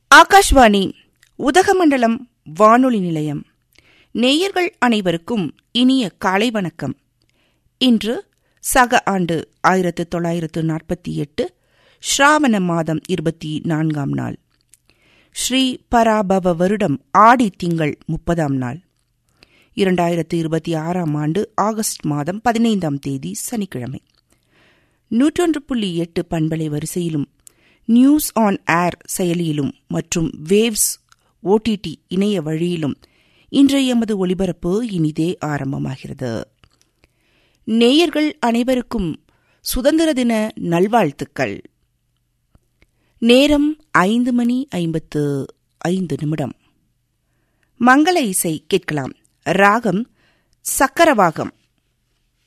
ஆகாஷ்வாணி உதகமண்டலம் வானொலி நிலையம் நேயர்கள் அனைவருக்கும் இனிய காலை வணக்கம் இன்று சக ஆண்டு ஆயிரத்து தொள்ளாயிரத்து நாற்பத்தி எட்டு ஸ்ராவண மாதம் இருபத்தி நான்காம் நாள் ஸ்ரீ பராபவ வருடம் ஆடி திங்கள் முப்பதாம் நாள் இரண்டாயிரத்து இருபத்தி ஆறாம் ஆண்டு ஆகஸ்ட் மாதம் பதினைந்தாம் தேதி சனிக்கிழமை நூற்றொன்று புள்ளி எட்டு பண்பலை வரிசையிலும் நியூஸ் ஆன் ஏர் செயலியிலும் மற்றும் வேவ்ஸ் ஓடிடி இணைய வழியிலும் இன்றைய எமது ஒலிபரப்பு இனிதே ஆரம்பமாகிறது நேயர்கள் அனைவருக்கும் சுதந்திர தின நல்வாழ்த்துக்கள் நேரம் ஐந்து மணி ஐம்பத்து ஐந்து நிமிடம் மங்கள இசை கேட்கலாம் ராகம் சக்கரவாகம்